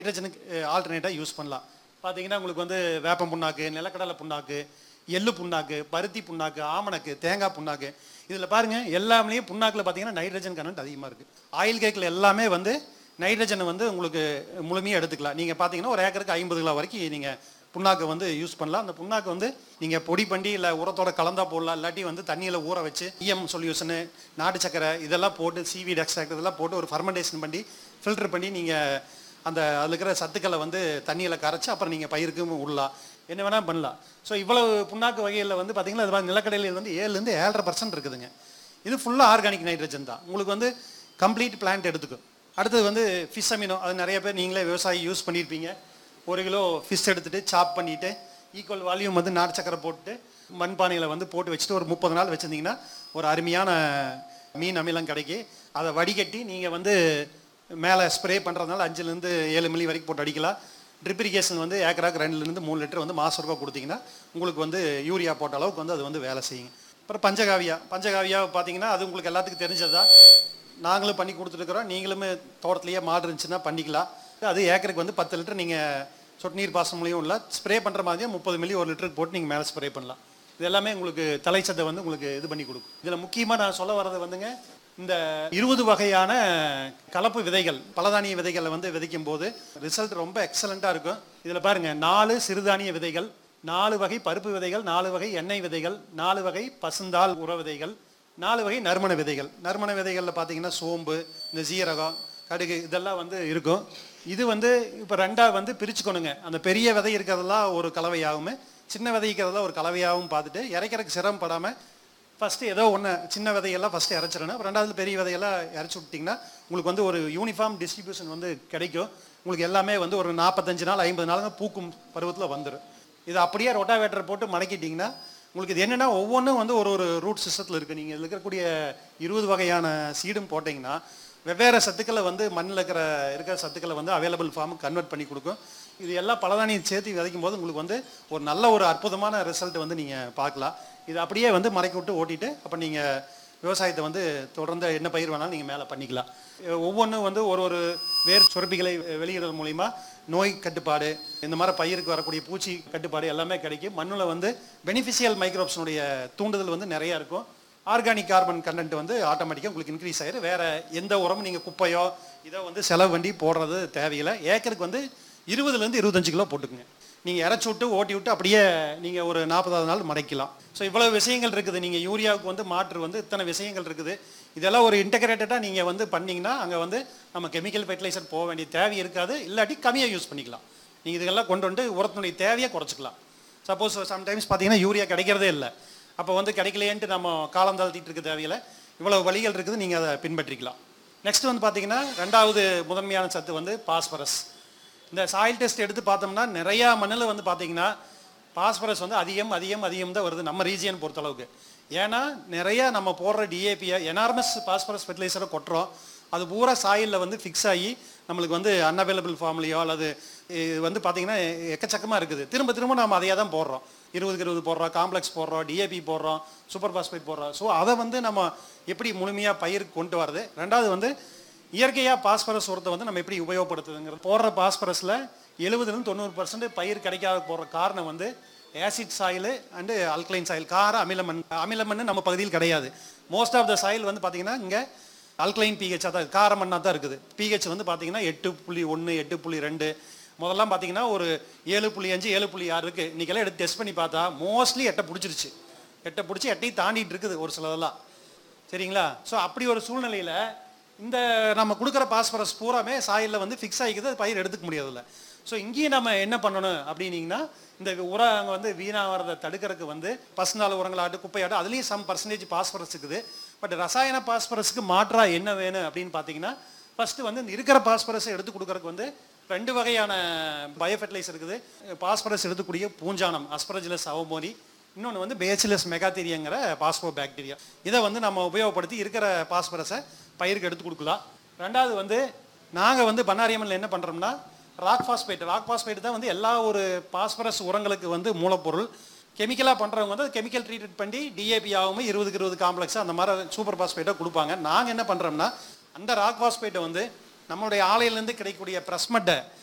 ஹைட்ரஜனுக்கு ஆல்டர்னேட்டாக use பண்ணலாம் பார்த்தீங்கன்னா உங்களுக்கு வந்து வேப்பம் புண்ணாக்கு நிலக்கடலை புண்ணாக்கு எள்ளு புண்ணாக்கு பருத்தி புண்ணாக்கு ஆமணக்கு தேங்காய் புண்ணாக்கு இதில் பாருங்கள் எல்லாமே புண்ணாக்கில் பார்த்தீங்கன்னா நைட்ரஜன் கண்டென்ட் அதிகமாக இருக்குது ஆயில் கேக்கில் எல்லாமே வந்து நைட்ரஜனை வந்து உங்களுக்கு முழுமையாக எடுத்துக்கலாம் நீங்கள் பார்த்தீங்கன்னா ஒரு ஏக்கருக்கு ஐம்பது கிலோ வரைக்கும் நீங்கள் புண்ணாக்கு வந்து யூஸ் பண்ணலாம் அந்த புண்ணாக்கு வந்து நீங்கள் பொடி பண்ணி இல்லை உரத்தோட கலந்தா போடலாம் இல்லாட்டி வந்து தண்ணியில் ஊற வச்சு இஎம் சொல்யூஷனு நாட்டு சக்கரை இதெல்லாம் போட்டு சீவீட் எக்ஸ்ட்ராக்ட் இதெல்லாம் போட்டு ஒரு ஃபர்மெண்டேஷன் பண்ணி ஃபில்டர் பண்ணி நீங்கள் அந்த அதில் இருக்கிற சத்துக்களை வந்து தண்ணியில் கரைச்சி அப்புறம் நீங்கள் பயிருக்கு விடலாம் என்ன வேணால் பண்ணலாம் ஸோ இவ்வளவு புண்ணாக்கு வகையில் வந்து பார்த்தீங்கன்னா அது மாதிரி நிலக்கடலையில் வந்து ஏழுலேருந்து ஏழரை பர்சன்ட் இருக்குதுங்க இது ஃபுல்லாக ஆர்கானிக் நைட்ரஜன் தான் உங்களுக்கு வந்து கம்ப்ளீட் பிளான்ட் எடுத்துக்கும் அடுத்தது வந்து ஃபிஷ் அமினோ அது நிறைய பேர் நீங்களே விவசாயி யூஸ் பண்ணியிருப்பீங்க ஒரு கிலோ ஃபிஷ் எடுத்துட்டு சாப் பண்ணிவிட்டு ஈக்குவல் வால்யூம் வந்து நாட்டு சக்கரை போட்டு மண்பானையில் வந்து போட்டு வச்சுட்டு ஒரு முப்பது நாள் வச்சுருந்தீங்கன்னா ஒரு அருமையான மீன் அமிலம் கிடைக்கி அதை வடிகட்டி நீங்கள் வந்து மேலே ஸ்ப்ரே பண்ணுறதுனால அஞ்சுலேருந்து ஏழு மில்லி வரைக்கும் போட்டு அடிக்கலாம் ட்ரிப் இரிகேஷன் வந்து ஏக்கராக்கு ரெண்டுலேருந்து மூணு லிட்டர் வந்து மாசம் ரூபா கொடுத்தீங்கன்னா உங்களுக்கு வந்து யூரியா போட்ட அளவுக்கு வந்து அது வந்து வேலை செய்யுங்க அப்புறம் பஞ்சகாவியா பஞ்சகாவியா பார்த்தீங்கன்னா அது உங்களுக்கு எல்லாத்துக்கும் தெரிஞ்சது தான் நாங்களும் பண்ணி கொடுத்துருக்குறோம் நீங்களுமே தோட்டத்துலேயே மாடு இருந்துச்சுன்னா பண்ணிக்கலாம் அது ஏக்கருக்கு வந்து பத்து லிட்டர் நீங்கள் சொட்டு நீர் பாசனம் மூலியம் இல்லை ஸ்ப்ரே பண்ணுற மாதிரியே முப்பது மில்லி ஒரு லிட்டருக்கு போட்டு நீங்கள் மேலே ஸ்ப்ரே பண்ணலாம் இது எல்லாமே உங்களுக்கு தலைச்சத்தை வந்து உங்களுக்கு இது பண்ணி கொடுக்கும் இதில் முக்கியமாக நான் சொல்ல வர்றது வந்துங்க இந்த இருபது வகையான கலப்பு விதைகள் பலதானிய விதைகளை வந்து விதைக்கும் போது ரிசல்ட் ரொம்ப எக்ஸலண்ட்டாக இருக்கும் இதில் பாருங்கள் நாலு சிறுதானிய விதைகள் நாலு வகை பருப்பு விதைகள் நாலு வகை எண்ணெய் விதைகள் நாலு வகை பசுந்தாள் உர விதைகள் நாலு வகை நறுமண விதைகள் நறுமண விதைகளில் பார்த்தீங்கன்னா சோம்பு இந்த சீரகம் கடுகு இதெல்லாம் வந்து இருக்கும் இது வந்து இப்போ ரெண்டாக வந்து பிரிச்சுக்கணுங்க அந்த பெரிய விதை இருக்கிறதெல்லாம் ஒரு கலவையாகவும் சின்ன விதை இருக்கிறதெல்லாம் ஒரு கலவையாகவும் பார்த்துட்டு இறைக்கிறதுக்கு சிரமப்படாமல் ஃபஸ்ட்டு ஏதோ ஒன்று சின்ன விதையெல்லாம் ஃபஸ்ட்டு இறச்சிடணும் அப்புறம் ரெண்டாவது பெரிய விதையெல்லாம் இறச்சி விட்டிங்கன்னா உங்களுக்கு வந்து ஒரு யூனிஃபார்ம் டிஸ்ட்ரிபியூஷன் வந்து கிடைக்கும் உங்களுக்கு எல்லாமே வந்து ஒரு நாற்பத்தஞ்சு நாள் ஐம்பது நாளுங்க பூக்கும் பருவத்தில் வந்துடும் இது அப்படியே ரொட்டாவேட்டர் போட்டு மடக்கிட்டிங்கன்னா உங்களுக்கு இது என்னென்னா ஒவ்வொன்றும் வந்து ஒரு ஒரு ரூட் சிஸ்டத்தில் இருக்குது நீங்கள் இதில் இருக்கக்கூடிய இருபது வகையான சீடும் போட்டிங்கன்னா வெவ்வேறு சத்துக்களை வந்து மண்ணில் இருக்கிற இருக்கிற சத்துக்களை வந்து அவைலபிள் ஃபார்முக்கு கன்வெர்ட் பண்ணி கொடுக்கும் இது எல்லாம் பலதானியம் சேர்த்து விதைக்கும் போது உங்களுக்கு வந்து ஒரு நல்ல ஒரு அற்புதமான ரிசல்ட் வந்து நீங்கள் பார்க்கலாம் இது அப்படியே வந்து மறைக்க விட்டு ஓட்டிட்டு அப்போ நீங்கள் விவசாயத்தை வந்து தொடர்ந்து என்ன பயிர் வேணாலும் நீங்கள் மேலே பண்ணிக்கலாம் ஒவ்வொன்றும் வந்து ஒரு ஒரு வேர் சுரப்பிகளை வெளியிடுறது மூலிமா நோய் கட்டுப்பாடு இந்த மாதிரி பயிருக்கு வரக்கூடிய பூச்சி கட்டுப்பாடு எல்லாமே கிடைக்கும் மண்ணில் வந்து பெனிஃபிஷியல் மைக்ரோப்ஸினுடைய தூண்டுதல் வந்து நிறையா இருக்கும் ஆர்கானிக் கார்பன் கண்டென்ட் வந்து ஆட்டோமேட்டிக்காக உங்களுக்கு இன்க்ரீஸ் ஆயிரும் வேற எந்த உரமும் நீங்கள் குப்பையோ இதோ வந்து செலவு வண்டி போடுறது தேவையில்லை ஏக்கருக்கு வந்து இருபதுலேருந்து இருபத்தஞ்சு கிலோ போட்டுக்குங்க நீங்கள் இறச்சி விட்டு ஓட்டி விட்டு அப்படியே நீங்கள் ஒரு நாற்பதாவது நாள் மடைக்கலாம் ஸோ இவ்வளவு விஷயங்கள் இருக்குது நீங்கள் யூரியாவுக்கு வந்து மாற்று வந்து இத்தனை விஷயங்கள் இருக்குது இதெல்லாம் ஒரு இன்டகிரேட்டடாக நீங்கள் வந்து பண்ணீங்கன்னா அங்கே வந்து நம்ம கெமிக்கல் ஃபெர்டிலைசர் போக வேண்டிய தேவை இருக்காது இல்லாட்டி கம்மியாக யூஸ் பண்ணிக்கலாம் நீங்கள் இதெல்லாம் கொண்டு வந்து உரத்தினுடைய தேவையை குறைச்சிக்கலாம் சப்போஸ் சம்டைம்ஸ் பார்த்தீங்கன்னா யூரியா கிடைக்கிறதே இல்லை அப்போ வந்து கிடைக்கலையேன்ட்டு நம்ம காலம் தாழ்த்திட்டு இருக்க தேவையில்லை இவ்வளவு வழிகள் இருக்குது நீங்கள் அதை பின்பற்றிக்கலாம் நெக்ஸ்ட் வந்து பார்த்தீங்கன்னா ரெண்டாவது முதன்மையான சத்து வந்து பாஸ்பரஸ் இந்த சாயில் டெஸ்ட் எடுத்து பார்த்தோம்னா நிறையா மண்ணில் வந்து பார்த்தீங்கன்னா பாஸ்பரஸ் வந்து அதிகம் அதிகம் அதிகம் தான் வருது நம்ம ரீஜியன் பொறுத்தளவுக்கு ஏன்னா நிறைய நம்ம போடுற டிஏபியை எனார்மஸ் பாஸ்பரஸ் ஃபெர்டிலைசரை கொட்டுறோம் அது பூரா சாயிலில் வந்து ஃபிக்ஸ் ஆகி நம்மளுக்கு வந்து அன்அவைலபிள் ஃபார்ம்லையோ அல்லது இது வந்து பார்த்தீங்கன்னா எக்கச்சக்கமாக இருக்குது திரும்ப திரும்ப நம்ம அதையே தான் போடுறோம் இருபதுக்கு இருபது போடுறோம் காம்ப்ளெக்ஸ் போடுறோம் டிஏபி போடுறோம் சூப்பர் பாஸ்பேட் போடுறோம் ஸோ அதை வந்து நம்ம எப்படி முழுமையாக பயிருக்கு கொண்டு வரது ரெண்டாவது வந்து இயற்கையாக பாஸ்பரஸ் உரத்தை வந்து நம்ம எப்படி உபயோகப்படுத்துதுங்கிறது போடுற பாஸ்பரஸில் எழுபதுலேருந்து தொண்ணூறு பர்சன்ட் பயிர் கிடைக்காத போடுற காரணம் வந்து acid soil and alkaline soil கார அமிலமண் அமிலமண் நம்ம பகுதியில் கிடையாது மோஸ்ட் ஆஃப் த சாயில் வந்து பார்த்தீங்கன்னா இங்கே அல்கலைன் பிஹெச்சாக தான் கார மண்ணாக தான் இருக்குது பிஹெச் வந்து பார்த்தீங்கன்னா எட்டு புள்ளி ஒன்று எட்டு புள்ளி ரெண்டு முதல்லாம் பார்த்தீங்கன்னா ஒரு ஏழு புள்ளி அஞ்சு ஏழு புள்ளி ஆறு இருக்குது இன்றைக்கெல்லாம் எடுத்து டெஸ்ட் பண்ணி பார்த்தா மோஸ்ட்லி எட்டை பிடிச்சிருச்சு எட்டை பிடிச்சி எட்டையும் தாண்டிட்டு இருக்குது ஒரு சிலதெல்லாம் சரிங்களா ஸோ அப்படி ஒரு சூழ்நிலையில் இந்த நம்ம கொடுக்குற பாஸ்பரஸ் பூராமே சாயிலில் வந்து ஃபிக்ஸ் ஆகிக்குது அது பயிர் எடுத்துக்க முடியாதுல்ல ஸோ இங்கேயும் நம்ம என்ன பண்ணணும் அப்படின்னீங்கன்னா இந்த உரம் அங்கே வந்து வீணாகிறத தடுக்கிறதுக்கு வந்து பசுநாள் உரங்களாட்டு குப்பையாட்டு அதுலேயும் சம் பர்சன்டேஜ் பாஸ்பரஸ் இருக்குது பட் ரசாயன பாஸ்பரஸுக்கு மாற்றா என்ன வேணும் அப்படின்னு பார்த்தீங்கன்னா ஃபஸ்ட்டு வந்து இந்த இருக்கிற பாஸ்பரஸை எடுத்து கொடுக்கறதுக்கு வந்து ரெண்டு வகையான பயோஃபெர்டிலைசர் இருக்குது பாஸ்பரஸ் எடுத்துக்கூடிய பூஞ்சானம் அஸ்பரஜிலஸ் அவமோனி இன்னொன்று வந்து பேச்சிலஸ் மெகாத்தீரியங்கிற பாஸ்போ பாக்டீரியா இதை வந்து நம்ம உபயோகப்படுத்தி இருக்கிற பாஸ்பரஸை பயிருக்கு எடுத்து கொடுக்கலாம் ரெண்டாவது வந்து நாங்கள் வந்து பண்ணாரியம்மனில் என்ன பண்ணுறோம்னா ராக் பாஸ்பேட் ராக் பாஸ்பேட் தான் வந்து எல்லா ஒரு பாஸ்பரஸ் உரங்களுக்கு வந்து மூலப்பொருள் கெமிக்கலாக பண்ணுறவங்க வந்து கெமிக்கல் ட்ரீட்மெண்ட் பண்ணி டிஏபி ஆகாமல் இருபதுக்கு இருபது காம்ப்ளெக்ஸ் அந்த மாதிரி சூப்பர் பாஸ்பேட்டை கொடுப்பாங்க நாங்கள் என்ன பண்ணுறோம்னா அந்த ராக் பாஸ்பேட்டை வந்து நம்மளுடைய ஆலையிலேருந்து கிடைக்கக்கூடிய ப்ரெஸ்மட்டை